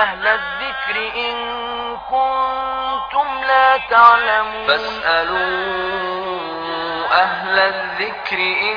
أهل الذكر إن كنتم لا تعلمون فاسألوا أهل الذكر إن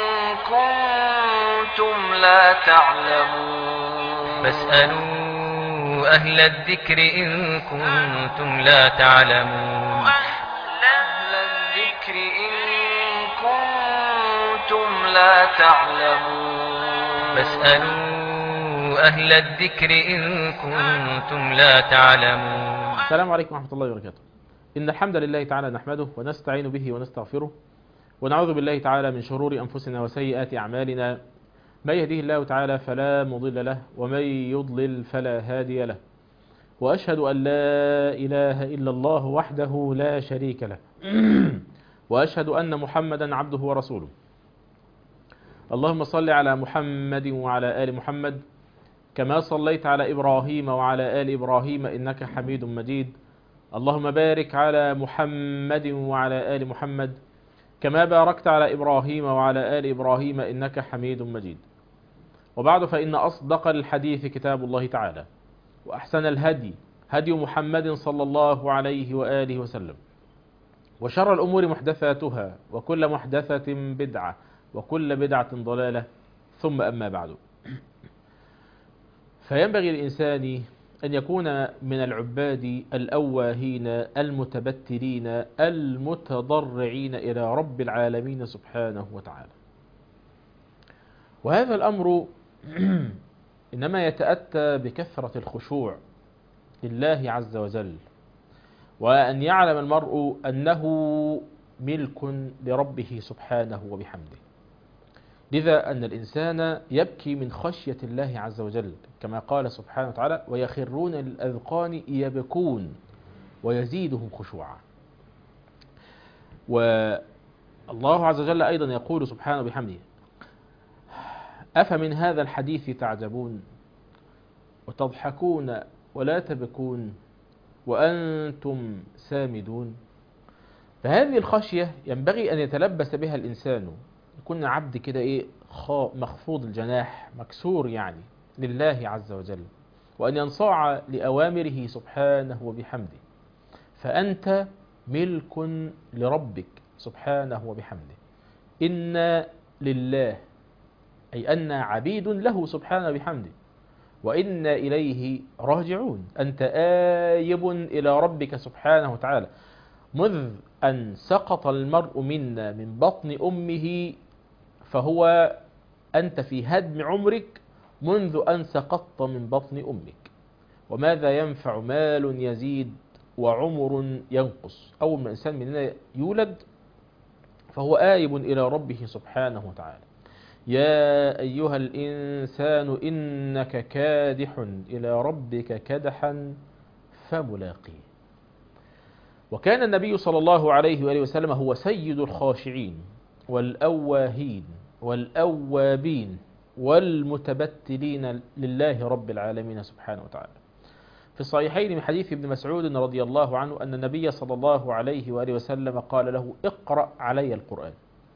كنتم لا تعلمون فاسألوا أهل الذكر إن كنتم لا تعلمون أهل الذكر إن كنتم لا تعلمون فاسألوا أهل الذكر إن كنتم لا تعلمون السلام عليكم ورحمة الله وبركاته إن الحمد لله تعالى نحمده ونستعين به ونستغفره ونعوذ بالله تعالى من شرور أنفسنا وسيئات أعمالنا من يهديه الله تعالى فلا مضل له ومن يضلل فلا هادي له وأشهد أن لا إله إلا الله وحده لا شريك له وأشهد أن محمدا عبده ورسوله اللهم صل على محمد وعلى آل محمد كما صليت على إبراهيم وعلى آل إبراهيم إنك حميد مجيد اللهم بارك على محمد وعلى آل محمد كما باركت على إبراهيم وعلى آل إبراهيم إنك حميد مجيد وبعد فإن أصدق الحديث كتاب الله تعالى وأحسن الهدي هدي محمد صلى الله عليه وآله وسلم وشر الأمور محدثاتها وكل محدثة بدعة وكل بدعة ضلالة ثم أما بعد فينبغي الإنسان أن يكون من العباد الأواهين المتبتلين المتضرعين إلى رب العالمين سبحانه وتعالى وهذا الأمر إنما يتأتى بكثرة الخشوع لله عز وجل وأن يعلم المرء أنه ملك لربه سبحانه وبحمده لذا أن الإنسان يبكي من خشية الله عز وجل كما قال سبحانه وتعالى ويخرون للأذقان يبكون ويزيدهم خشوعا والله عز وجل أيضا يقول سبحانه بحمده أفمن هذا الحديث تعجبون وتضحكون ولا تبكون وأنتم سامدون فهذه الخشية ينبغي أن يتلبس بها الإنسان يكون عبد كده إيه مخفوض الجناح مكسور يعني لله عز وجل وأن ينصاع لأوامره سبحانه وبحمده فأنت ملك لربك سبحانه وبحمده إنا لله أي أن عبيد له سبحانه وبحمده وإنا إليه راجعون أنت آيب إلى ربك سبحانه وتعالى مذ أن سقط المرء منا من بطن أمه فهو أنت في هدم عمرك منذ أن سقطت من بطن أمك وماذا ينفع مال يزيد وعمر ينقص أول ما الإنسان مننا يولد فهو آيب إلى ربه سبحانه وتعالى يا أيها الإنسان إنك كادح إلى ربك كدحا فملاقيه وكان النبي صلى الله عليه وآله وسلم هو سيد الخاشعين والأواهين والأوابين والمتبتلين لله رب العالمين سبحانه وتعالى في الصحيحين من حديث ابن مسعود رضي الله عنه أن النبي صلى الله عليه وآله وسلم قال له اقرأ علي القرآن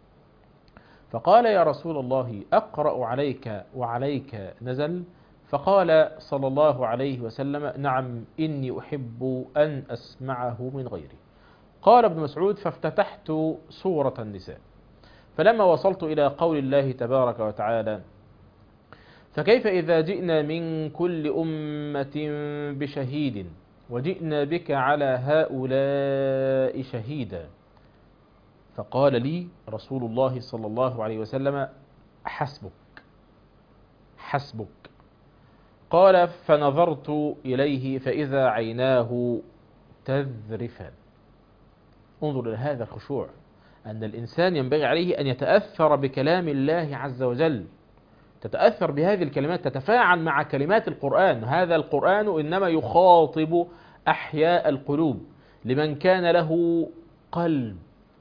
فقال يا رسول الله أقرأ عليك وعليك نزل فقال صلى الله عليه وسلم نعم إني أحب أن أسمعه من غيري قال ابن مسعود فافتتحت سورة النساء فلما وصلت إلى قول الله تبارك وتعالى فكيف إذا جئنا من كل أمة بشهيد وجئنا بك على هؤلاء شهيدا فقال لي رسول الله صلى الله عليه وسلم حسبك حسبك قال فنظرت إليه فإذا عيناه تذرفان انظر إلى هذا الخشوع أن الإنسان ينبغي عليه أن يتأثر بكلام الله عز وجل تتأثر بهذه الكلمات تتفاعل مع كلمات القرآن هذا القرآن إنما يخاطب أحياء القلوب لمن كان له قلب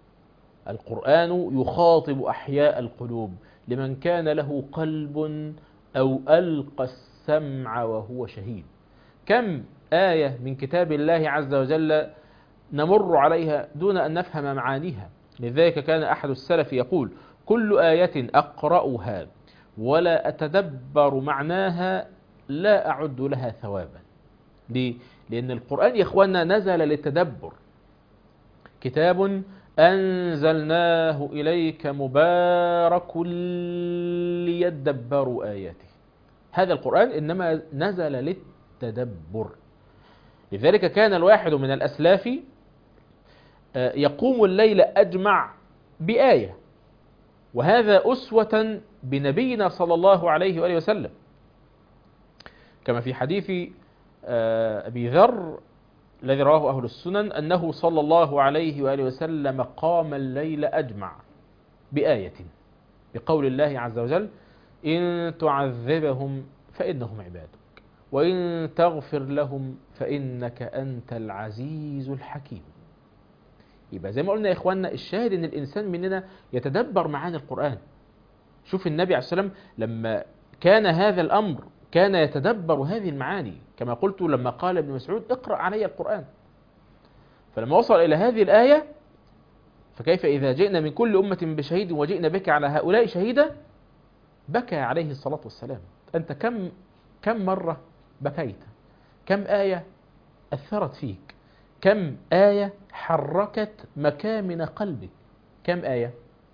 القرآن يخاطب أحياء القلوب لمن كان له قلب أو ألقى السمع وهو شهيد كم آية من كتاب الله عز وجل نمر عليها دون أن نفهم معانيها لذلك كان أحد السلف يقول كل آية أقرأها ولا أتدبر معناها لا أعد لها ثوابا ليه؟ لأن القرآن يا إخواننا نزل للتدبر كتاب أنزلناه إليك مبارك ليدبروا آياته هذا القرآن إنما نزل للتدبر لذلك كان الواحد من الأسلاف آه، يقوم الليل أجمع بآية وهذا أسوة بنبينا صلى الله عليه وآله وسلم كما في حديث آه، أبي ذر الذي رواه أهل السنن أنه صلى الله عليه وآله وسلم قام الليل أجمع بآية بقول الله عز وجل إن تعذبهم فإنهم عبادك وإن تغفر لهم فإنك أنت العزيز الحكيم يبقى زي ما قلنا يا إخواننا الشاهد إن الإنسان مننا يتدبر معاني القرآن شوف النبي عليه الصلاة والسلام لما كان هذا الأمر كان يتدبر هذه المعاني كما قلت لما قال ابن مسعود اقرأ علي القرآن فلما وصل إلى هذه الآية فكيف إذا جئنا من كل أمة بشهيد وجئنا بك على هؤلاء شهيدا بكى عليه الصلاة والسلام أنت كم كم مرة بكيت كم آية أثرت فيك كم آية حركت مكامن قلبك كم آية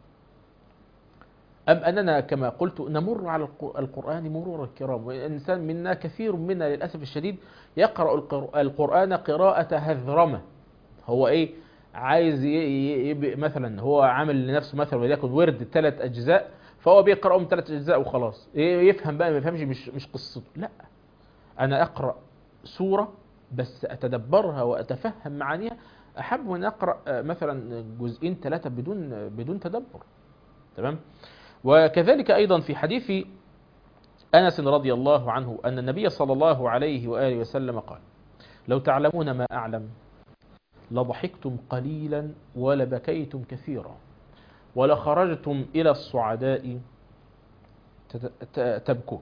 أم أننا كما قلت نمر على الق- القرآن مرور الكرام والإنسان منا كثير منا للأسف الشديد يقرأ القر- القرآن قراءة هذرمة هو إيه عايز ي- ي- يب- مثلا هو عامل لنفسه مثلا وليكن ورد ثلاث أجزاء فهو بيقرأهم ثلاث أجزاء وخلاص ي- يفهم بقى ما يفهمش مش مش قصته لا أنا أقرأ سورة بس أتدبرها وأتفهم معانيها أحب من أقرأ آه، مثلا جزئين ثلاثة بدون بدون تدبر تمام وكذلك أيضا في حديث أنس رضي الله عنه أن النبي صلى الله عليه وآله وسلم قال لو تعلمون ما أعلم لضحكتم قليلا ولبكيتم كثيرا ولخرجتم إلى الصعداء تت- ت- تبكون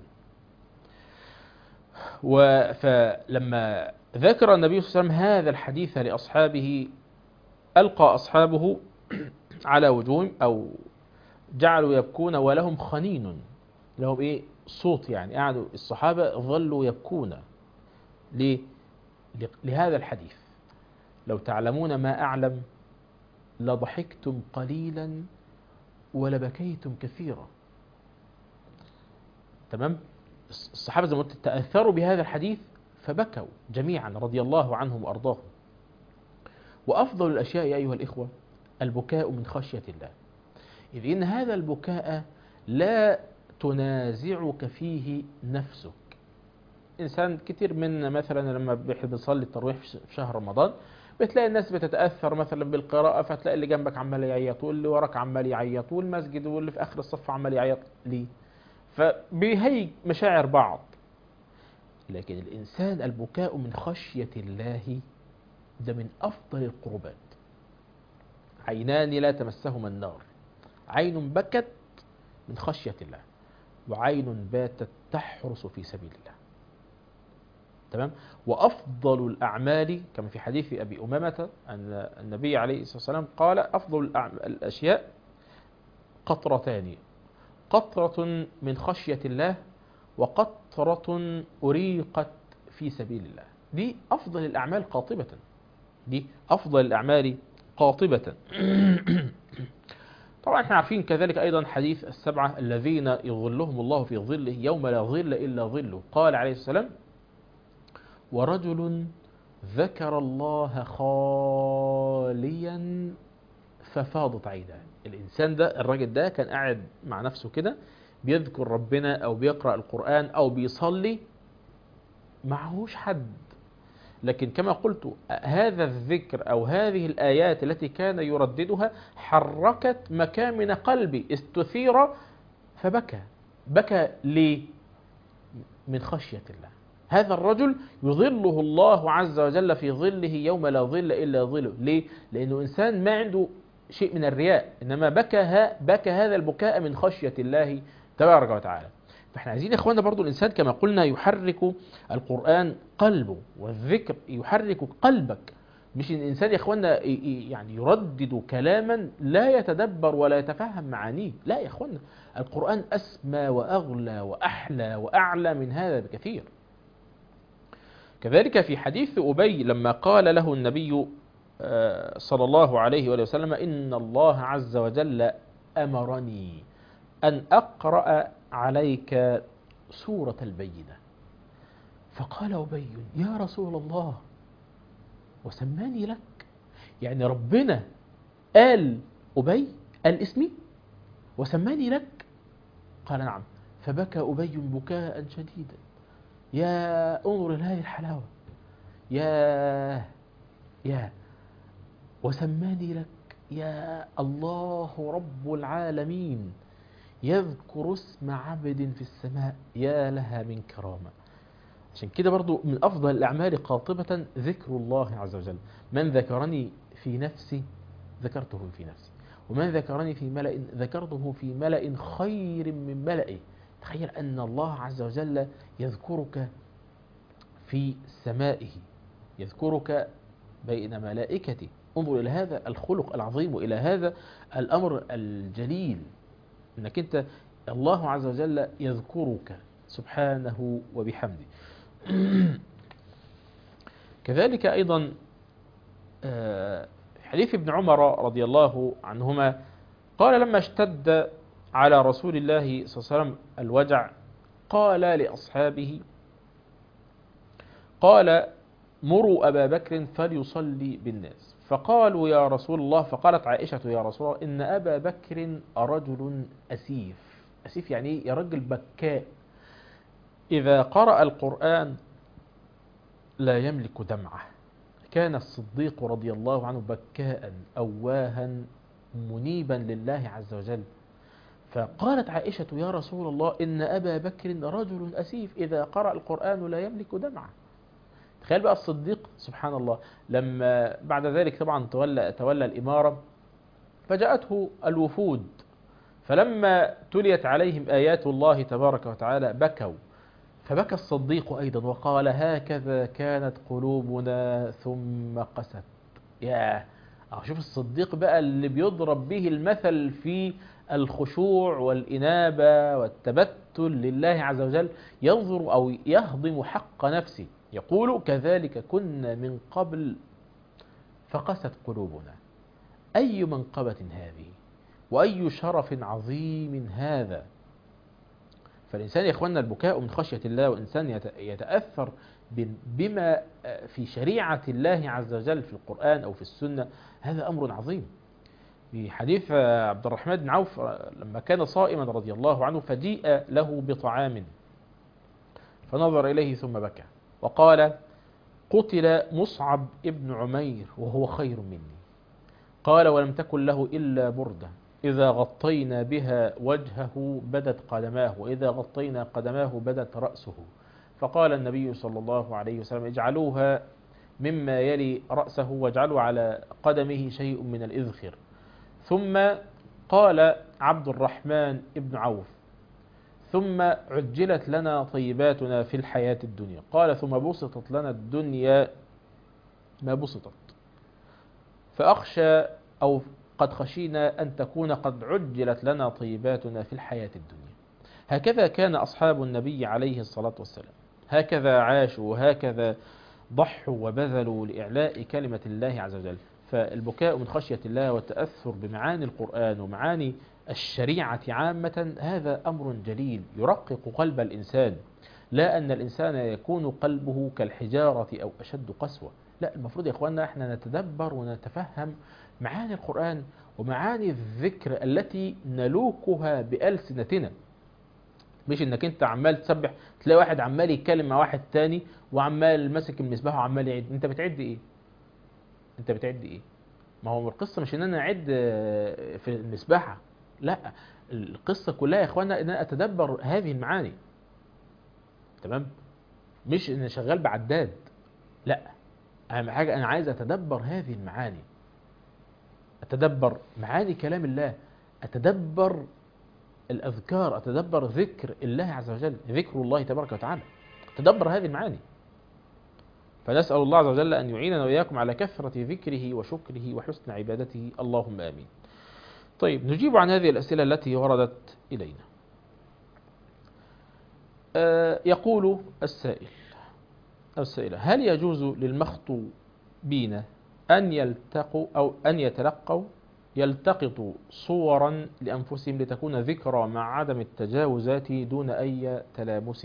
و- فلما ذكر النبي صلى الله عليه وسلم هذا الحديث لأصحابه ألقى أصحابه على وجوههم أو جعلوا يبكون ولهم خنين لهم إيه صوت يعني قعدوا الصحابة ظلوا يبكون ليه؟ ل- لهذا الحديث لو تعلمون ما أعلم لضحكتم قليلا ولبكيتم كثيرا تمام الص- الصحابة زي ما قلت تأثروا بهذا الحديث فبكوا جميعا رضي الله عنهم وأرضاهم وأفضل الأشياء يا أيها الإخوة البكاء من خشية الله إذ إن هذا البكاء لا تنازعك فيه نفسك إنسان كتير منا مثلا لما بيحب بيصلي التراويح في ش- في شهر رمضان بتلاقي الناس بتتأثر مثلا بالقراءة فتلاقي اللي جنبك عمال يعيط واللي وراك عمال يعيط والمسجد واللي في آخر الصف عمال يعيط ليه؟ فبيهيج مشاعر بعض لكن الإنسان البكاء من خشية الله ده من أفضل القربات عينان لا تمسهما النار عين بكت من خشية الله وعين باتت تحرس في سبيل الله تمام وأفضل الأعمال كما في حديث أبي أمامة أن النبي عليه الصلاة والسلام قال أفضل الأعم- الأشياء قطرتان قطرة من خشية الله وقطرة أريقت في سبيل الله دي أفضل الأعمال قاطبة دي أفضل الأعمال قاطبة طبعا احنا عارفين كذلك أيضا حديث السبعة الذين يظلهم الله في ظله يوم لا ظل إلا ظله قال عليه السلام ورجل ذكر الله خاليا ففاضت عيناه الإنسان ده الراجل ده كان قاعد مع نفسه كده بيذكر ربنا أو بيقرأ القرآن أو بيصلي معهوش حد لكن كما قلت هذا الذكر أو هذه الآيات التي كان يرددها حركت مكامن قلبي استثير فبكى بكى ليه من خشية الله هذا الرجل يظله الله عز وجل في ظله يوم لا ظل إلا ظله ليه؟ لأنه إنسان ما عنده شيء من الرياء إنما بكى, ها بكى هذا البكاء من خشية الله تبارك وتعالى فاحنا عايزين يا اخوانا برضو الانسان كما قلنا يحرك القرآن قلبه والذكر يحرك قلبك مش ان الانسان يا اخوانا ي- ي- يعني يردد كلاما لا يتدبر ولا يتفهم معانيه لا يا اخوانا القرآن اسمى واغلى واحلى واعلى من هذا بكثير كذلك في حديث أبي لما قال له النبي آه، صلى الله عليه وآله وسلم إن الله عز وجل أمرني أن أقرأ عليك سورة البينة فقال أبي يا رسول الله وسماني لك يعني ربنا قال أبي قال اسمي وسماني لك قال نعم فبكى أبي بكاء شديدا يا انظر إلى هذه الحلاوة يا يا وسماني لك يا الله رب العالمين يذكر اسم عبد في السماء يا لها من كرامة عشان كده برضو من أفضل الأعمال قاطبة ذكر الله عز وجل من ذكرني في نفسي ذكرته في نفسي ومن ذكرني في ملأ ذكرته في ملأ خير من ملئه تخيل أن الله عز وجل يذكرك في سمائه يذكرك بين ملائكته انظر إلى هذا الخلق العظيم وإلى هذا الأمر الجليل أنك أنت الله عز وجل يذكرك سبحانه وبحمده كذلك أيضا آه، حديث ابن عمر رضي الله عنهما قال لما اشتد على رسول الله صلى الله عليه وسلم الوجع قال لأصحابه قال مروا أبا بكر فليصلي بالناس فقالوا يا رسول الله فقالت عائشة يا رسول الله إن أبا بكر رجل أسيف أسيف يعني إيه؟ يا رجل بكاء إذا قرأ القرآن لا يملك دمعه كان الصديق رضي الله عنه بكاء أواها منيبا لله عز وجل فقالت عائشة يا رسول الله إن أبا بكر رجل أسيف إذا قرأ القرآن لا يملك دمعه تخيل بقى الصديق سبحان الله لما بعد ذلك طبعا تولى, تولى الإمارة فجاءته الوفود فلما تليت عليهم آيات الله تبارك وتعالى بكوا فبكى الصديق أيضا وقال هكذا كانت قلوبنا ثم قست يا شوف الصديق بقى اللي بيضرب به المثل في الخشوع والإنابة والتبتل لله عز وجل ينظر أو يهضم حق نفسه يقول كذلك كنا من قبل فقست قلوبنا أي منقبة هذه وأي شرف عظيم هذا فالإنسان يا إخواننا البكاء من خشية الله وإنسان يت- يتأثر ب- بما في شريعة الله عز وجل في القرآن أو في السنة هذا أمر عظيم في حديث عبد الرحمن بن عوف لما كان صائما رضي الله عنه فجيء له بطعام فنظر إليه ثم بكى وقال قتل مصعب ابن عمير وهو خير مني قال ولم تكن له إلا بردة إذا غطينا بها وجهه بدت قدماه وإذا غطينا قدماه بدت رأسه فقال النبي صلى الله عليه وسلم اجعلوها مما يلي رأسه واجعلوا على قدمه شيء من الإذخر ثم قال عبد الرحمن ابن عوف ثم عجلت لنا طيباتنا في الحياة الدنيا قال ثم بسطت لنا الدنيا ما بسطت فأخشى أو قد خشينا أن تكون قد عجلت لنا طيباتنا في الحياة الدنيا هكذا كان أصحاب النبي عليه الصلاة والسلام هكذا عاشوا وهكذا ضحوا وبذلوا لإعلاء كلمة الله عز وجل فالبكاء من خشية الله والتأثر بمعاني القرآن ومعاني الشريعة عامة هذا أمر جليل يرقق قلب الإنسان لا أن الإنسان يكون قلبه كالحجارة أو أشد قسوة لا المفروض يا إخواننا إحنا نتدبر ونتفهم معاني القرآن ومعاني الذكر التي نلوكها بألسنتنا مش انك انت عمال تسبح تلاقي واحد عمال يتكلم مع واحد تاني وعمال ماسك المسبح وعمال يعد انت بتعد ايه انت بتعد ايه ما هو القصه مش ان انا اعد في المسبحه لا القصه كلها يا اخوانا ان انا اتدبر هذه المعاني تمام مش ان شغال بعداد لا اهم حاجه انا عايز اتدبر هذه المعاني اتدبر معاني كلام الله اتدبر الأذكار أتدبر ذكر الله عز وجل ذكر الله تبارك وتعالى تدبر هذه المعاني فنسأل الله عز وجل أن يعيننا وإياكم على كثرة ذكره وشكره وحسن عبادته اللهم آمين طيب نجيب عن هذه الأسئلة التي وردت إلينا. آه، يقول السائل: السائلة هل يجوز للمخطوبين أن يلتقوا أو أن يتلقوا يلتقطوا صورا لأنفسهم لتكون ذكرى مع عدم التجاوزات دون أي تلامس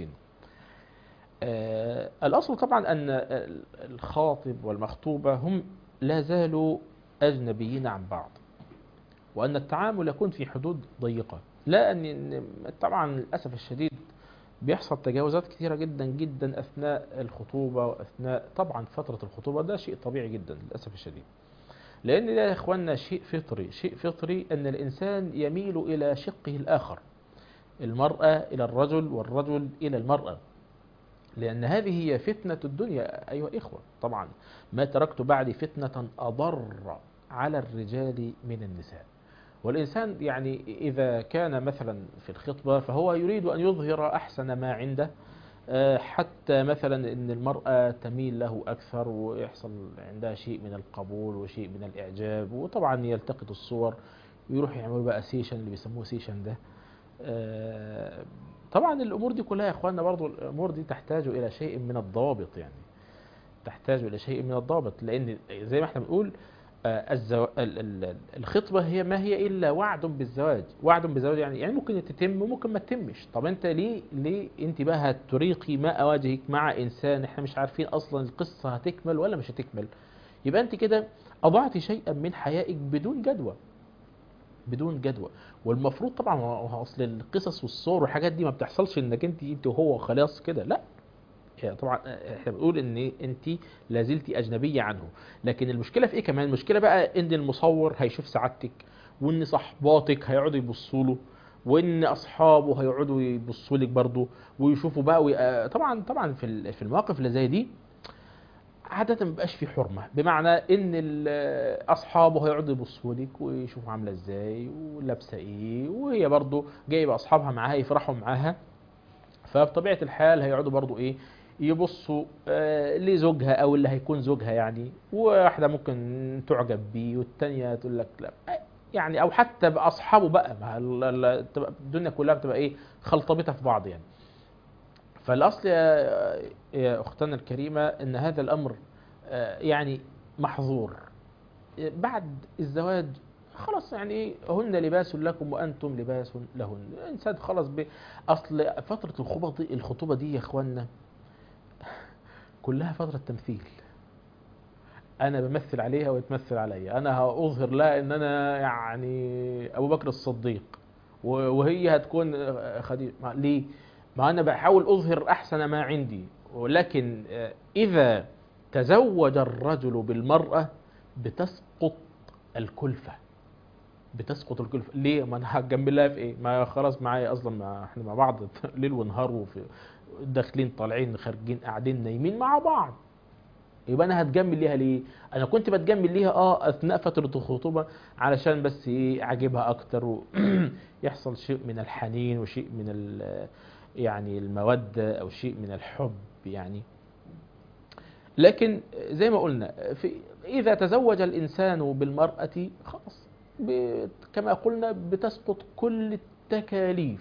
آه، الأصل طبعا أن الخاطب والمخطوبة هم لا زالوا أجنبيين عن بعض وأن التعامل يكون في حدود ضيقة لا أن طبعا للأسف الشديد بيحصل تجاوزات كثيرة جدا جدا أثناء الخطوبة وأثناء طبعا فترة الخطوبة ده شيء طبيعي جدا للأسف الشديد لأن ده يا إخواننا شيء فطري شيء فطري أن الإنسان يميل إلى شقه الآخر المرأة إلى الرجل والرجل إلى المرأة لأن هذه هي فتنة الدنيا أيها الإخوة طبعا ما تركت بعدي فتنة أضر على الرجال من النساء والإنسان يعني إذا كان مثلا في الخطبة فهو يريد أن يظهر أحسن ما عنده آه، حتى مثلا أن المرأة تميل له أكثر ويحصل عندها شيء من القبول وشيء من الإعجاب وطبعا يلتقط الصور ويروح يعملوا بقى سيشن اللي بيسموه سيشن ده آه، طبعا الأمور دي كلها يا إخواننا برضو الأمور دي تحتاج إلى شيء من الضوابط يعني تحتاج إلى شيء من الضابط لأن زي ما احنا بنقول آه، الزو... ال- ال- الخطبة هي ما هي إلا وعد بالزواج وعد بالزواج يعني يعني ممكن تتم وممكن ما تتمش طب أنت ليه ليه أنت بقى هتريقي ما أواجهك مع إنسان إحنا مش عارفين أصلا القصة هتكمل ولا مش هتكمل يبقى أنت كده أضعت شيئا من حيائك بدون جدوى بدون جدوى والمفروض طبعا هو اصل القصص والصور والحاجات دي ما بتحصلش انك انت انت وهو خلاص كده لا يعني طبعا احنا بنقول ان انت لازلت اجنبيه عنه لكن المشكله في ايه كمان المشكله بقى ان المصور هيشوف سعادتك وان صحباتك هيقعدوا يبصوا له وان اصحابه هيقعدوا يبصوا لك برضه ويشوفوا بقى وي... طبعا طبعا في ال- في المواقف اللي زي دي عادة ما بيبقاش في حرمة بمعنى ان ال- اصحابه هيقعدوا يبصوا لك ويشوفوا عاملة ازاي ولابسة ايه وهي برضو جايبة اصحابها معاها يفرحوا معاها فبطبيعة الحال هيقعدوا برضو ايه يبصوا آه لزوجها او اللي هيكون زوجها يعني واحدة ممكن تعجب بيه والتانية تقول لك لا يعني او حتى باصحابه بقى ما ال- ال- تبقى الدنيا كلها بتبقى ايه خلطبيطة في بعض يعني فالاصل يا يا اختنا الكريمه ان هذا الامر آه، يعني محظور بعد الزواج خلاص يعني ايه هن لباس لكم وانتم لباس لهن الانسان خلاص ب... اصل فتره الخطوبه دي الخطوبه دي يا اخوانا كلها فتره تمثيل انا بمثل عليها وتمثل عليا انا هاظهر لها ان انا يعني ابو بكر الصديق و- وهي هتكون خديجه ما- ليه ما انا بحاول اظهر احسن ما عندي ولكن آه، اذا تزوج الرجل بالمراه بتسقط الكلفه بتسقط الكلفه ليه ما انا هتجنب لها في ايه ما خلاص معايا اصلا ما احنا مع بعض ليل ونهار وفي داخلين طالعين خارجين قاعدين نايمين مع بعض يبقى انا هتجمل ليها ليه انا كنت بتجمل ليها اه اثناء فتره الخطوبه علشان بس ايه عاجبها اكتر ويحصل شيء من الحنين وشيء من ال- يعني الموده او شيء من الحب يعني لكن زي ما قلنا في اذا تزوج الانسان بالمراه خلاص ب- كما قلنا بتسقط كل التكاليف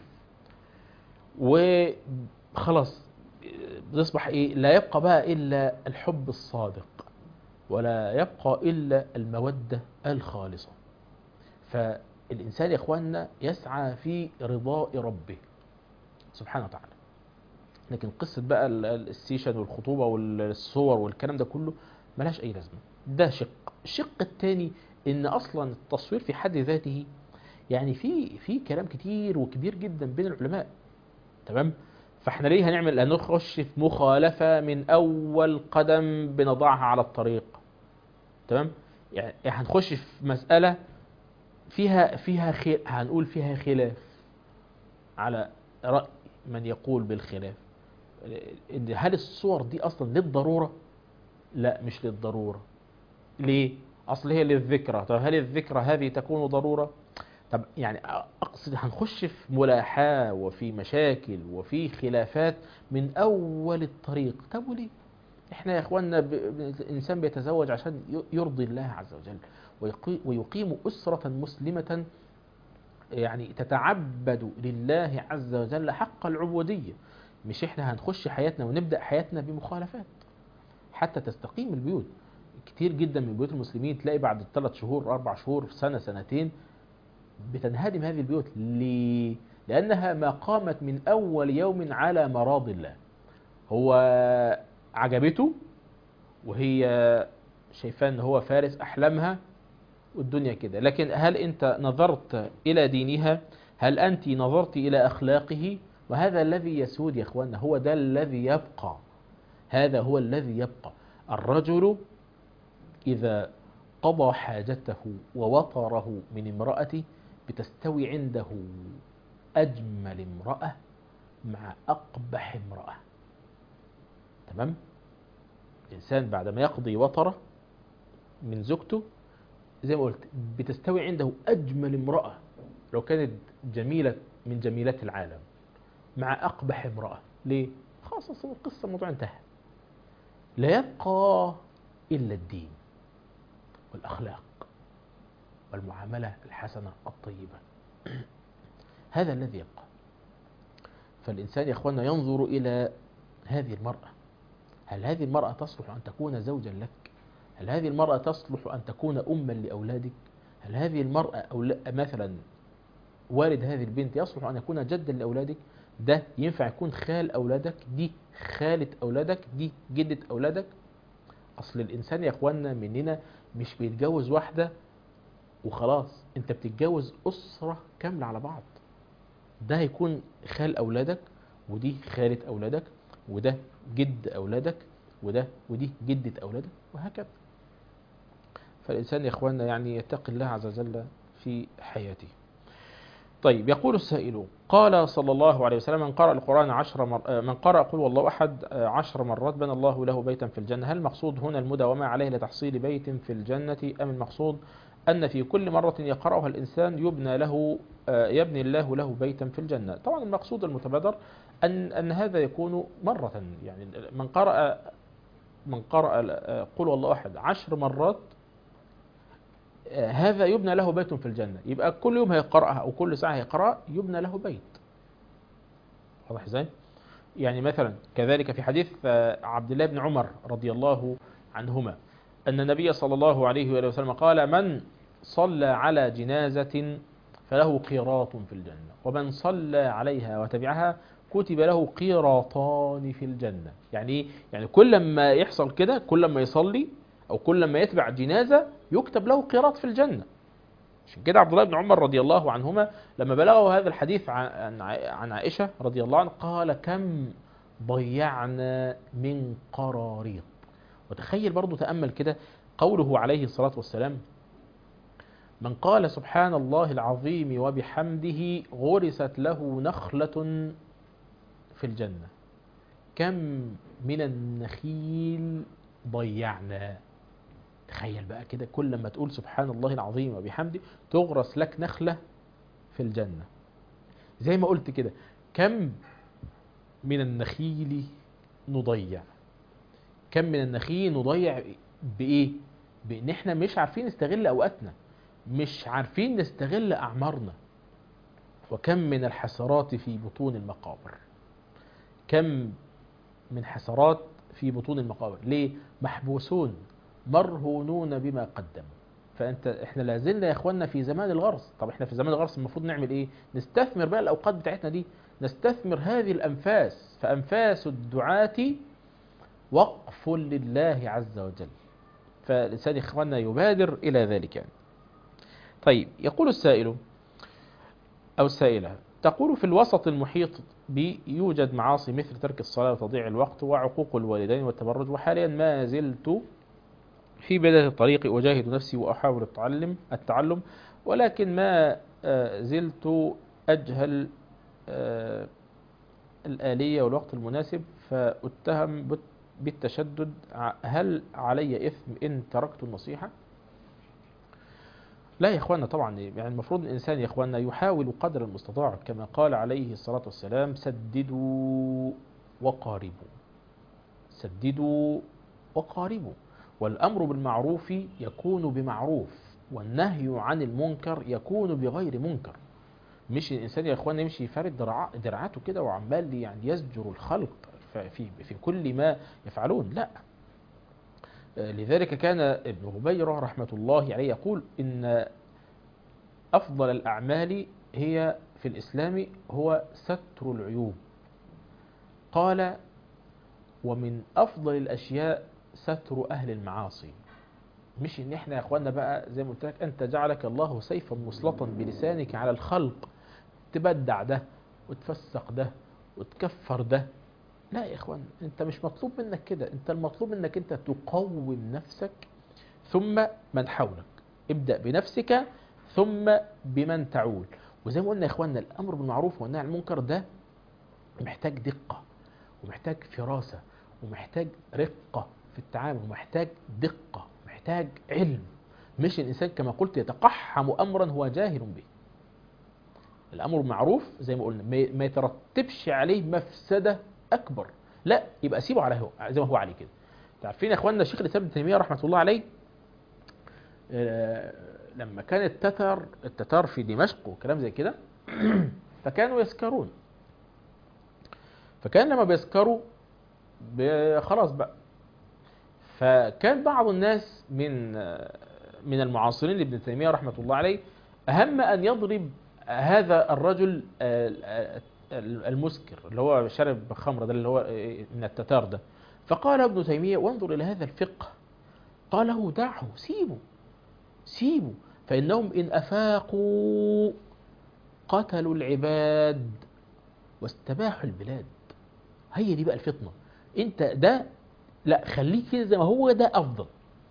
وخلاص بتصبح ايه لا يبقى بقى الا الحب الصادق ولا يبقى الا الموده الخالصه فالانسان يا اخواننا يسعى في رضاء ربه سبحانه وتعالى لكن قصه بقى ال- ال- السيشن والخطوبه والصور والكلام ده كله ملهاش اي لازمه ده شق الشق الثاني ان اصلا التصوير في حد ذاته يعني في في كلام كتير وكبير جدا بين العلماء تمام فاحنا ليه هنعمل هنخش في مخالفة من أول قدم بنضعها على الطريق تمام يعني هنخش في مسألة فيها فيها خي... هنقول فيها خلاف على رأي من يقول بالخلاف إن هل الصور دي أصلا للضرورة؟ لا مش للضرورة ليه؟ أصل هي للذكرى طب هل الذكرى هذه تكون ضرورة؟ طب يعني اقصد هنخش في ملاحاة وفي مشاكل وفي خلافات من اول الطريق طب وليه احنا يا اخواننا ب... ب- الانسان بيتزوج عشان ي- يرضي الله عز وجل ويقي... ويقيم اسرة مسلمة يعني تتعبد لله عز وجل حق العبودية مش احنا هنخش حياتنا ونبدأ حياتنا بمخالفات حتى تستقيم البيوت كتير جدا من بيوت المسلمين تلاقي بعد ثلاث شهور اربع شهور سنه سنتين بتنهدم هذه البيوت ليه؟ لانها ما قامت من اول يوم على مراض الله هو عجبته وهي شايفاه ان هو فارس احلامها والدنيا كده لكن هل انت نظرت الى دينها هل انت نظرت الى اخلاقه وهذا الذي يسود يا اخوانا هو ده الذي يبقى هذا هو الذي يبقى الرجل اذا قضى حاجته ووطره من امرأته بتستوي عنده أجمل امرأة مع أقبح امرأة تمام الإنسان بعدما يقضي وطره من زوجته زي ما قلت بتستوي عنده أجمل امرأة لو كانت جميلة من جميلات العالم مع أقبح امرأة ليه؟ خلاص أصل القصة الموضوع انتهى لا يبقى إلا الدين والأخلاق والمعاملة الحسنة الطيبة هذا الذي يبقى فالإنسان يا أخوانا ينظر إلى هذه المرأة هل هذه المرأة تصلح أن تكون زوجا لك هل هذه المرأة تصلح أن تكون أما لأولادك هل هذه المرأة أو مثلا والد هذه البنت يصلح أن يكون جدا لأولادك ده ينفع يكون خال أولادك دي خالة أولادك دي جدة أولادك أصل الإنسان يا أخوانا مننا مش بيتجوز واحدة وخلاص انت بتتجوز أسرة كاملة على بعض ده هيكون خال أولادك ودي خالة أولادك وده جد أولادك وده ودي جدة أولادك وهكذا فالإنسان يا إخواننا يعني يتقي الله عز وجل في حياته طيب يقول السائل قال صلى الله عليه وسلم من قرأ القرآن عشر مر... من قرأ قل والله أحد عشر مرات بنى الله له بيتا في الجنة هل المقصود هنا المداومة عليه لتحصيل بيت في الجنة أم المقصود أن في كل مرة يقرأها الإنسان يبنى له يبني الله له بيتا في الجنة طبعا المقصود المتبادر أن أن هذا يكون مرة يعني من قرأ من قرأ قل والله أحد عشر مرات هذا يبنى له بيت في الجنة يبقى كل يوم هيقرأها أو كل ساعة هيقرأها يبنى له بيت واضح ازاي؟ يعني مثلا كذلك في حديث عبد الله بن عمر رضي الله عنهما أن النبي صلى الله عليه وآله وسلم قال من صلى على جنازة فله قيراط في الجنة ومن صلى عليها وتبعها كتب له قيراطان في الجنة يعني ايه؟ يعني كل ما يحصل كده كل ما يصلي أو كل ما يتبع جنازة يكتب له قيراط في الجنة عشان كده عبد الله بن عمر رضي الله عنهما لما بلغه هذا الحديث عن عن عائشة رضي الله عنها قال كم ضيعنا من قراريط وتخيل برضو تأمل كده قوله عليه الصلاة والسلام من قال سبحان الله العظيم وبحمده غرست له نخلة في الجنة كم من النخيل ضيعنا تخيل بقى كده كل ما تقول سبحان الله العظيم وبحمده تغرس لك نخلة في الجنة زي ما قلت كده كم من النخيل نضيع كم من النخيل نضيع بإيه بإن احنا مش عارفين نستغل أوقاتنا مش عارفين نستغل أعمارنا وكم من الحسرات في بطون المقابر كم من حسرات في بطون المقابر ليه محبوسون مرهونون بما قدموا فانت احنا لازلنا يا اخواننا في زمان الغرس طب احنا في زمان الغرس المفروض نعمل ايه نستثمر بقى الاوقات بتاعتنا دي نستثمر هذه الانفاس فانفاس الدعاة وقف لله عز وجل فالانسان يا اخواننا يبادر الى ذلك يعني. طيب يقول السائل او السائلة تقول في الوسط المحيط بي يوجد معاصي مثل ترك الصلاة وتضييع الوقت وعقوق الوالدين والتبرج وحاليا ما زلت في بداية الطريق أجاهد نفسي وأحاول التعلم التعلم ولكن ما زلت أجهل الآلية والوقت المناسب فأتهم بالتشدد هل علي إثم إن تركت النصيحة؟ لا يا إخوانا طبعا يعني المفروض الإنسان يا إخوانا يحاول قدر المستطاع كما قال عليه الصلاة والسلام سددوا وقاربوا سددوا وقاربوا والأمر بالمعروف يكون بمعروف والنهي عن المنكر يكون بغير منكر مش الإنسان يا إخوان يمشي فارد درع... درعاته كده وعمال يعني يزجر الخلق في, في كل ما يفعلون لا آه، لذلك كان ابن هبيرة رحمة الله عليه يقول إن أفضل الأعمال هي في الإسلام هو ستر العيوب قال ومن أفضل الأشياء ستر أهل المعاصي مش إن إحنا يا إخواننا بقى زي ما قلت لك أنت جعلك الله سيفا مسلطا بلسانك على الخلق تبدع ده وتفسق ده وتكفر ده لا يا إخوان أنت مش مطلوب منك كده أنت المطلوب منك أنت تقوم نفسك ثم من حولك ابدأ بنفسك ثم بمن تعول وزي ما قلنا يا إخواننا الأمر بالمعروف والنهي عن المنكر ده محتاج دقة ومحتاج فراسة ومحتاج رقة في التعامل ومحتاج دقة محتاج علم مش الإنسان كما قلت يتقحم أمرا هو جاهل به الأمر معروف زي ما قلنا ما- ما يترتبش عليه مفسدة أكبر لا يبقى سيبه على هو زي ما هو عليه كده تعرفين يا اخواننا الشيخ الاسلام ابن تيميه رحمه الله عليه آه، لما كان التتر التتار في دمشق وكلام زي كده فكانوا يسكرون فكان لما بيسكروا ب- خلاص بقى فكان بعض الناس من آه، من المعاصرين لابن تيميه رحمه الله عليه اهم ان يضرب هذا الرجل آه، آه، المسكر اللي هو شرب خمر ده اللي هو آه، من التتار ده فقال ابن تيميه وانظر الى هذا الفقه قال له دعه سيبه سيبوا فإنهم إن أفاقوا قتلوا العباد واستباحوا البلاد هي دي بقى الفطنة انت ده لا خليك كده زي ما هو ده أفضل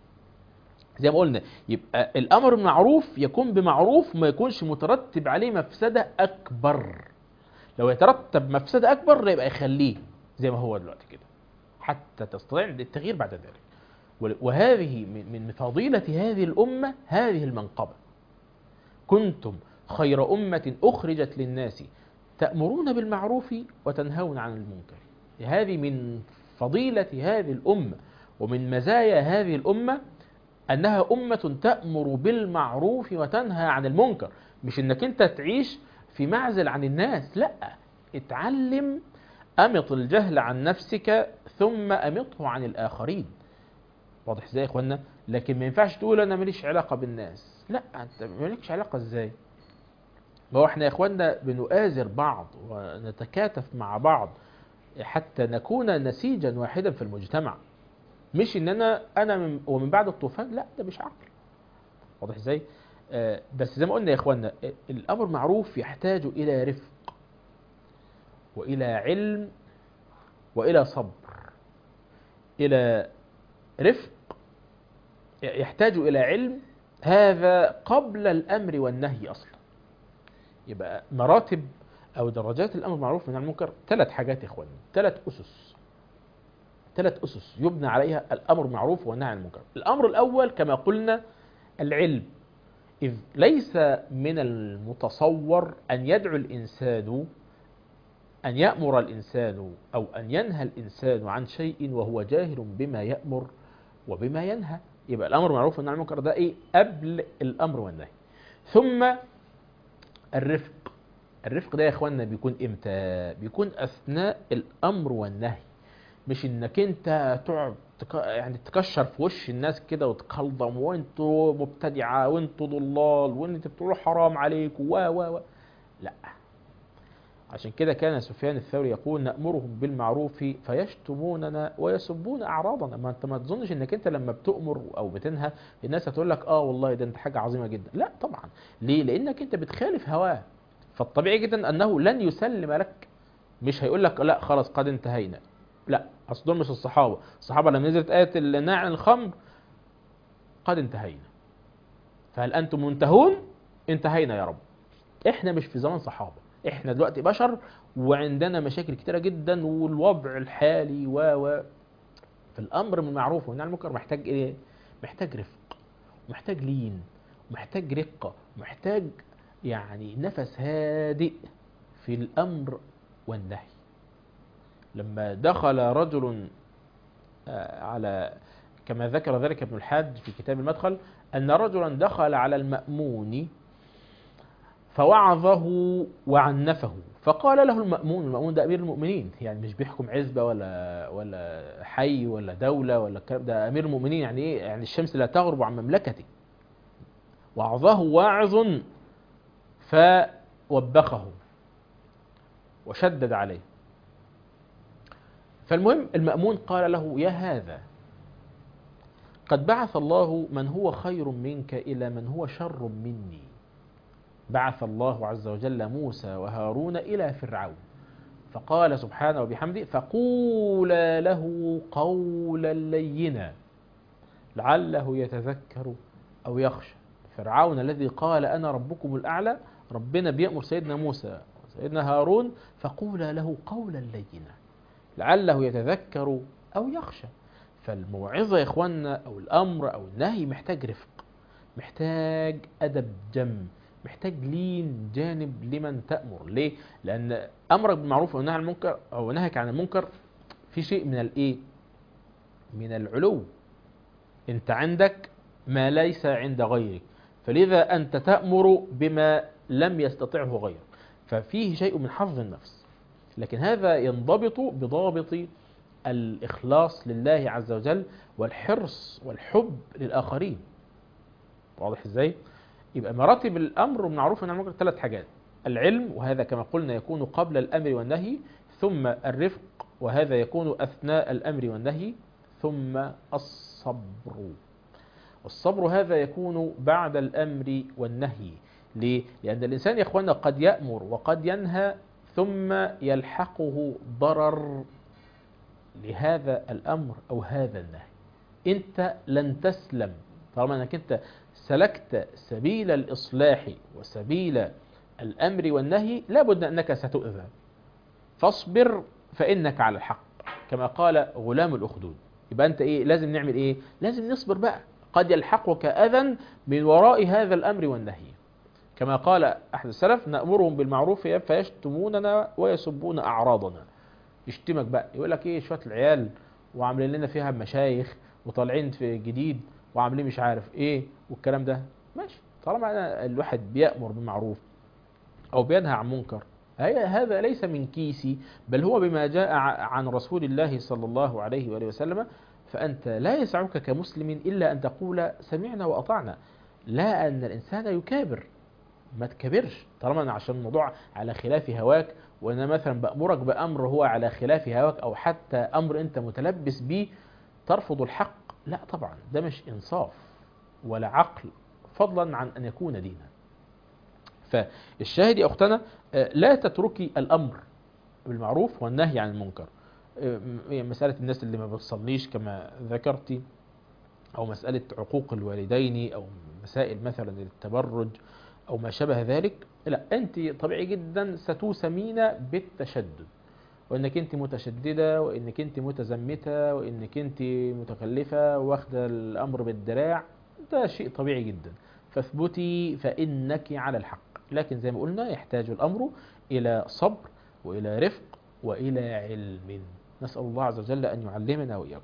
زي ما قلنا يبقى الأمر معروف يكون بمعروف ما يكونش مترتب عليه مفسدة أكبر لو يترتب مفسدة أكبر لا يبقى يخليه زي ما هو دلوقتي كده حتى تستطيع التغيير بعد ذلك ول- وهذه من من فضيلة هذه الأمة هذه المنقبة كنتم خير أمة أخرجت للناس تأمرون بالمعروف وتنهون عن المنكر هذه من فضيلة هذه الأمة ومن مزايا هذه الأمة أنها أمة تأمر بالمعروف وتنهى عن المنكر مش إنك أنت تعيش في معزل عن الناس لا اتعلم أمط الجهل عن نفسك ثم أمطه عن الآخرين واضح ازاي يا اخوانا لكن ما ينفعش تقول انا ماليش علاقه بالناس لا انت مالكش علاقه ازاي ما هو احنا يا اخوانا بنؤازر بعض ونتكاتف مع بعض حتى نكون نسيجا واحدا في المجتمع مش ان انا انا من ومن بعد الطوفان لا ده مش عقل واضح ازاي آه بس زي ما قلنا يا اخوانا آه، الامر معروف يحتاج الى رفق والى علم والى صبر الى رفق يحتاج إلى علم هذا قبل الأمر والنهي أصلا يبقى مراتب أو درجات الأمر بالمعروف والنهي عن المنكر ثلاث حاجات يا إخواني ثلاث أسس ثلاث أسس يبنى عليها الأمر بالمعروف والنهي عن المنكر الأمر الأول كما قلنا العلم إذ ليس من المتصور أن يدعو الإنسان أن يأمر الإنسان أو أن ينهى الإنسان عن شيء وهو جاهل بما يأمر وبما ينهى يبقى الأمر معروف والنهي عن المنكر ده إيه قبل الأمر والنهي ثم الرفق الرفق ده يا إخواننا بيكون إمتى بيكون أثناء الأمر والنهي مش إنك أنت تقعد تك... يعني تكشر في وش الناس كده وتكلضم وانتوا مبتدعة وانتوا ضلال وانتوا بتقولوا حرام عليكم و و و لا عشان كده كان سفيان الثوري يقول نأمرهم بالمعروف فيشتموننا ويسبون أعراضنا ما انت ما تظنش انك انت لما بتأمر او بتنهى الناس هتقول لك اه والله ده انت حاجة عظيمة جدا لا طبعا ليه لانك انت بتخالف هواه فالطبيعي جدا انه لن يسلم لك مش هيقول لك لا خلاص قد انتهينا لا اصل دول مش الصحابة الصحابة لما نزلت آية النهي عن الخمر قد انتهينا فهل انتم منتهون انتهينا يا رب احنا مش في زمان صحابة احنا دلوقتي بشر وعندنا مشاكل كتيرة جدا والوضع الحالي و و في الامر من المعروف والنهي عن المنكر محتاج ايه محتاج رفق محتاج لين محتاج رقة محتاج يعني نفس هادئ في الامر والنهي لما دخل رجل آه، على كما ذكر ذلك ابن الحاج في كتاب المدخل أن رجلا دخل على المأمون فوعظه وعنفه فقال له المأمون المأمون ده أمير المؤمنين يعني مش بيحكم عزبة ولا ولا حي ولا دولة ولا الكلام ده أمير المؤمنين يعني إيه يعني الشمس لا تغرب عن مملكته وعظه واعظ فوبخه وشدد عليه فالمهم المأمون قال له يا هذا قد بعث الله من هو خير منك إلى من هو شر مني بعث الله عز وجل موسى وهارون إلى فرعون فقال سبحانه وبحمده فقولا له قولا لينا لعله يتذكر أو يخشى فرعون الذي قال أنا ربكم الأعلى ربنا بيأمر سيدنا موسى وسيدنا هارون فقولا له قولا لينا لعله يتذكر أو يخشى فالموعظة يا إخواننا أو الأمر أو النهي محتاج رفق محتاج أدب جم محتاج لين جانب لمن تأمر ليه؟ لأن أمرك بالمعروف ونهي عن المنكر أو نهيك عن المنكر في شيء من الإيه؟ من العلو أنت عندك ما ليس عند غيرك فلذا أنت تأمر بما لم يستطعه غيرك ففيه شيء من حفظ النفس لكن هذا ينضبط بضابط الإخلاص لله عز وجل والحرص والحب للآخرين واضح إزاي؟ يبقى مراتب الأمر بالمعروف والنهي عن المنكر ثلاث حاجات العلم وهذا كما قلنا يكون قبل الأمر والنهي ثم الرفق وهذا يكون أثناء الأمر والنهي ثم الصبر والصبر هذا يكون بعد الأمر والنهي ليه؟ لأن الإنسان يا إخواننا قد يأمر وقد ينهى ثم يلحقه ضرر لهذا الأمر أو هذا النهي أنت لن تسلم طالما أنك أنت سلكت سبيل الإصلاح وسبيل الأمر والنهي لابد أنك ستؤذى فاصبر فإنك على الحق كما قال غلام الأخدود يبقى أنت إيه لازم نعمل إيه لازم نصبر بقى قد يلحقك أذى من وراء هذا الأمر والنهي كما قال أحد السلف نأمرهم بالمعروف فيشتموننا ويسبون أعراضنا يشتمك بقى يقول لك إيه شوية العيال وعاملين لنا فيها مشايخ وطالعين في جديد وعاملين مش عارف إيه والكلام ده ماشي طالما أنا الواحد بيأمر بالمعروف أو بينهى عن منكر هذا ليس من كيسي بل هو بما جاء عن رسول الله صلى الله عليه وآله وسلم فأنت لا يسعك كمسلم إلا أن تقول سمعنا وأطعنا لا أن الإنسان يكابر ما تكبرش طالما أنا عشان الموضوع على خلاف هواك وأنا مثلا بأمرك بأمر هو على خلاف هواك أو حتى أمر أنت متلبس به ترفض الحق لا طبعا ده مش إنصاف ولا عقل فضلا عن أن يكون دينا فالشاهد يا أختنا لا تتركي الأمر بالمعروف والنهي عن المنكر مسألة الناس اللي ما بتصليش كما ذكرتي أو مسألة عقوق الوالدين أو مسائل مثلا التبرج أو ما شابه ذلك لا أنت طبيعي جدا ستوسمين بالتشدد وإنك أنت متشددة وإنك أنت متزمتة وإنك أنت متخلفة واخدة الأمر بالدراع ده شيء طبيعي جدا فاثبتي فإنك على الحق لكن زي ما قلنا يحتاج الأمر إلى صبر وإلى رفق وإلى علم نسأل الله عز وجل أن يعلمنا وإياكم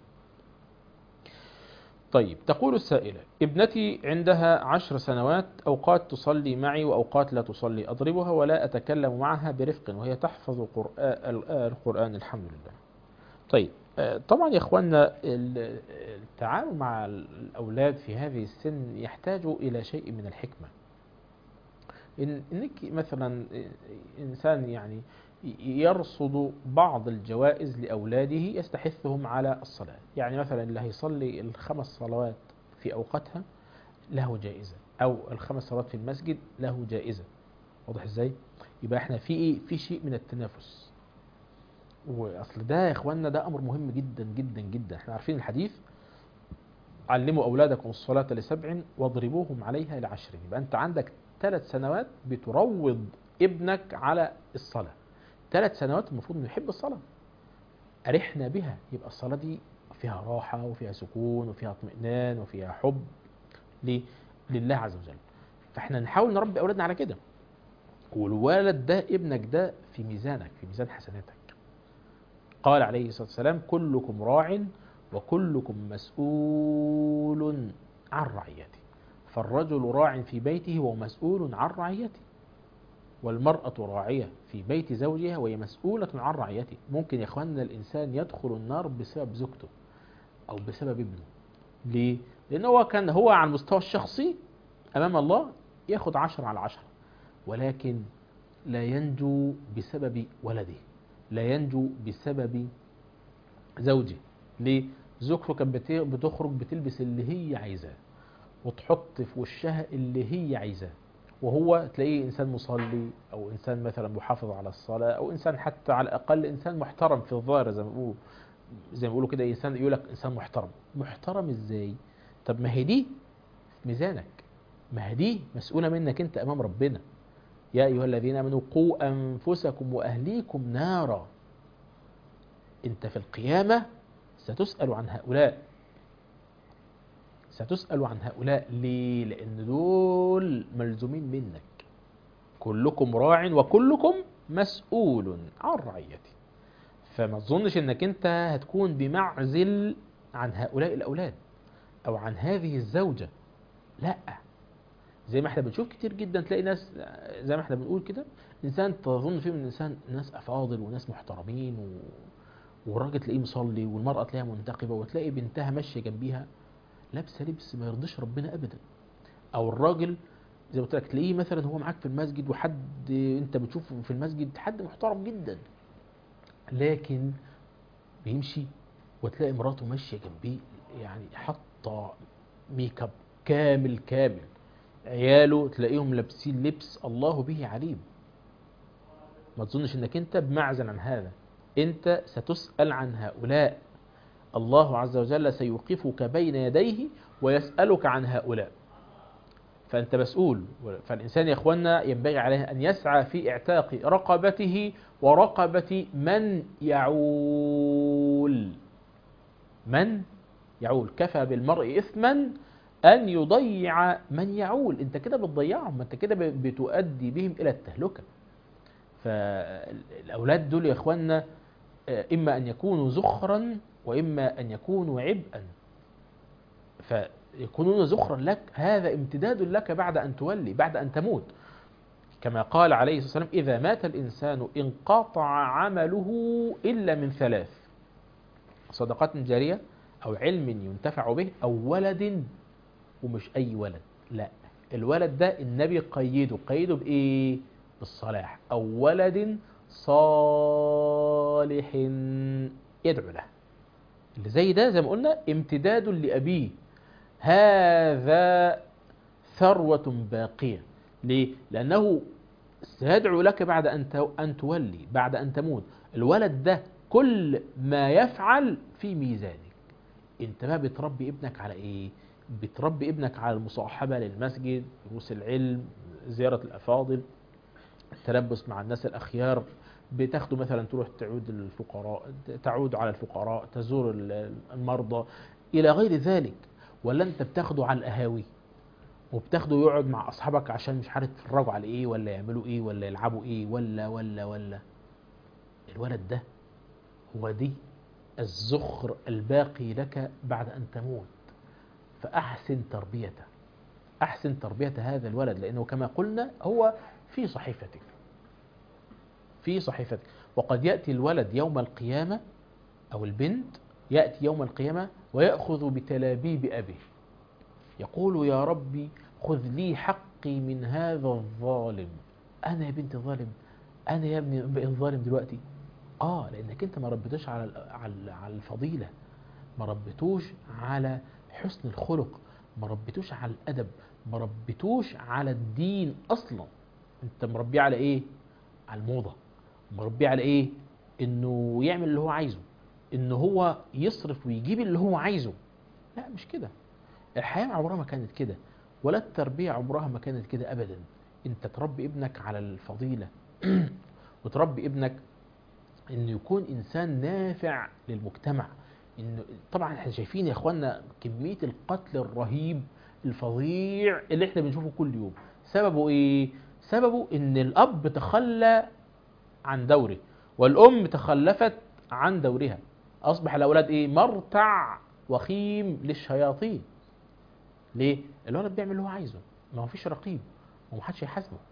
طيب تقول السائلة ابنتي عندها عشر سنوات أوقات تصلي معي وأوقات لا تصلي أضربها ولا أتكلم معها برفق وهي تحفظ القرآن الحمد لله طيب طبعا يا إخواننا التعامل مع الأولاد في هذه السن يحتاج إلى شيء من الحكمة إن إنك مثلا إنسان يعني يرصد بعض الجوائز لأولاده يستحثهم على الصلاة يعني مثلا اللي هيصلي الخمس صلوات في أوقاتها له جائزة أو الخمس صلوات في المسجد له جائزة واضح ازاي يبقى احنا في ايه في شيء من التنافس واصل ده يا اخواننا ده امر مهم جدا جدا جدا احنا عارفين الحديث علموا اولادكم الصلاه لسبع واضربوهم عليها لعشر يبقى انت عندك ثلاث سنوات بتروض ابنك على الصلاه ثلاث سنوات المفروض انه يحب الصلاه ارحنا بها يبقى الصلاه دي فيها راحه وفيها سكون وفيها اطمئنان وفيها حب ليه؟ لله عز وجل فاحنا نحاول نربي اولادنا على كده والولد ده ابنك ده في ميزانك في ميزان حسناتك قال عليه الصلاه والسلام كلكم راع وكلكم مسؤول عن رعيته فالرجل راع في بيته ومسؤول عن رعيته والمرأة راعية في بيت زوجها وهي مسؤولة عن رعيته ممكن يا اخواننا الإنسان يدخل النار بسبب زوجته أو بسبب ابنه ليه؟ لأن هو كان هو على المستوى الشخصي أمام الله ياخد عشرة على عشرة ولكن لا ينجو بسبب ولده لا ينجو بسبب زوجه ليه؟ زوجته كانت بت- بتخرج بتلبس اللي هي عايزاه وتحط في وشها اللي هي عايزاه وهو تلاقيه انسان مصلي او انسان مثلا محافظ على الصلاه او انسان حتى على الاقل انسان محترم في الظاهر زي ما بيقولوا زي ما بيقولوا كده انسان يقول لك انسان محترم محترم ازاي طب ما هي دي في ميزانك ما هي دي مسؤوله منك انت امام ربنا يا ايها الذين امنوا قوا انفسكم واهليكم نارا انت في القيامه ستسال عن هؤلاء ستسأل عن هؤلاء ليه؟ لأن دول ملزومين منك كلكم راع وكلكم مسؤول عن رعيته فما تظنش انك انت هتكون بمعزل عن هؤلاء الأولاد أو عن هذه الزوجة لا زي ما احنا بنشوف كتير جدا تلاقي ناس زي ما احنا بنقول كده انسان تظن فيه من الانسان ناس افاضل وناس محترمين و... والراجل تلاقيه مصلي والمرأة تلاقيها منتقبة وتلاقي بنتها ماشية جنبيها لابسه لبس ما يرضيش ربنا ابدا او الراجل زي ما قلت لك تلاقيه مثلا هو معاك في المسجد وحد انت بتشوفه في المسجد حد محترم جدا لكن بيمشي وتلاقي مراته ماشيه جنبيه يعني حاطه ميك اب كامل كامل عياله تلاقيهم لابسين لبس الله به عليم ما تظنش انك انت بمعزل عن هذا انت ستسأل عن هؤلاء الله عز وجل سيوقفك بين يديه ويسألك عن هؤلاء فأنت مسؤول فالإنسان يا أخوانا ينبغي عليه أن يسعى في اعتاق رقبته ورقبة من يعول من يعول كفى بالمرء إثما أن يضيع من يعول أنت كده بتضيعهم ما أنت كده بتؤدي بهم إلى التهلكة فالأولاد دول يا أخوانا إما أن يكونوا زخرا وإما أن يكونوا عبئا فيكونون زخرا لك هذا امتداد لك بعد أن تولي بعد أن تموت كما قال عليه الصلاة والسلام إذا مات الإنسان انقطع عمله إلا من ثلاث صدقات جارية أو علم ينتفع به أو ولد ومش أي ولد لا الولد ده النبي قيده قيده بإيه بالصلاح أو ولد صالح يدعو له اللي زي ده زي ما قلنا امتداد لأبيه هذا ثروة باقية ليه؟ لأنه سيدعو لك بعد أن أن تولي بعد أن تموت الولد ده كل ما يفعل في ميزانك انت بقى بتربي ابنك على ايه بتربي ابنك على المصاحبة للمسجد دروس العلم زيارة الأفاضل التلبس مع الناس الأخيار بتاخده مثلا تروح تعود الفقراء تعود على الفقراء تزور المرضى إلى غير ذلك ولا أنت بتاخده على القهاوي وبتاخده يقعد مع أصحابك عشان مش عارف يتفرجوا على إيه ولا يعملوا إيه ولا يلعبوا إيه ولا ولا ولا الولد ده هو دي الزخر الباقي لك بعد أن تموت فأحسن تربيته أحسن تربية هذا الولد لأنه كما قلنا هو في صحيفتك في صحيفتك وقد يأتي الولد يوم القيامة أو البنت يأتي يوم القيامة ويأخذ بتلابيب أبيه يقول يا ربي خذ لي حقي من هذا الظالم أنا يا بنت ظالم أنا يا ابني بقيت ظالم دلوقتي آه لأنك أنت ما ربيتوش على على على الفضيلة ما ربيتوش على حسن الخلق ما ربيتوش على الأدب ما ربيتوش على الدين أصلا أنت مربيه على إيه؟ على الموضة مربيه على إيه؟ إنه يعمل اللي هو عايزه إنه هو يصرف ويجيب اللي هو عايزه لا مش كده الحياة عمرها ما كانت كده ولا التربية عمرها ما كانت كده أبدا أنت تربي ابنك على الفضيلة وتربي ابنك انه يكون انسان نافع للمجتمع انه طبعا احنا شايفين يا اخوانا كميه القتل الرهيب الفظيع اللي احنا بنشوفه كل يوم سببه ايه سببه ان الاب تخلى عن دوره والام تخلفت عن دورها اصبح الاولاد ايه مرتع وخيم للشياطين ليه الولد بيعمل اللي هو عايزه ما هو فيش رقيب ومحدش يحاسبه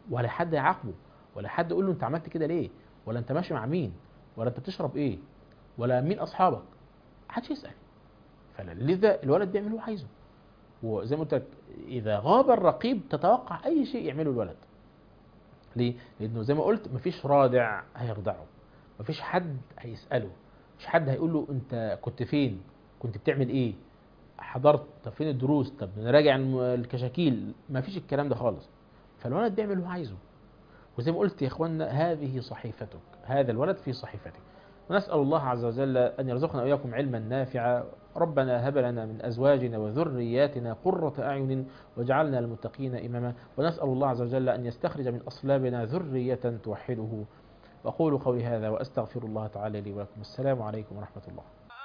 ولا حد يعاقبه ولا حد يقول له انت عملت كده ليه ولا انت ماشي مع مين ولا انت بتشرب ايه ولا مين اصحابك محدش يسال فلذا الولد بيعمل اللي هو عايزه وزي ما قلت لك اذا غاب الرقيب تتوقع اي شيء يعمله الولد ليه لانه زي ما قلت مفيش رادع هيرضعه مفيش حد هيساله مش حد هيقول له انت كنت فين كنت بتعمل ايه حضرت طب فين الدروس طب نراجع الم- الكشاكيل مفيش الكلام ده خالص فالولد بيعمل اللي هو عايزه وزي ما قلت يا اخوانا هذه صحيفتك هذا الولد في صحيفتك ونسأل الله عز وجل أن يرزقنا وإياكم علما نافعا ربنا هب لنا من أزواجنا وذرياتنا قرة أعين واجعلنا للمتقين إماما ونسأل الله عز وجل أن يستخرج من أصلابنا ذرية توحده وأقول قولي هذا وأستغفر الله تعالى لي ولكم السلام عليكم ورحمة الله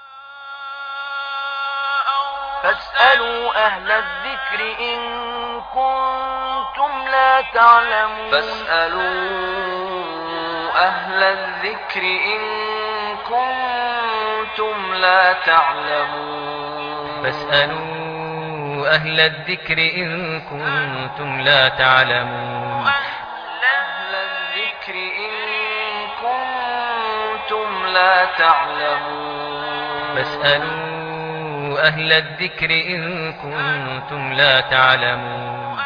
فاسألوا أهل الذكر إن كنتم لا تعلمون فاسألوا أهل الذكر إن كنتم لا تعلمون فاسألوا أهل الذكر إن كنتم لا تعلمون أهل الذكر إن كنتم لا تعلمون فاسألوا أهل الذكر إن كنتم لا تعلمون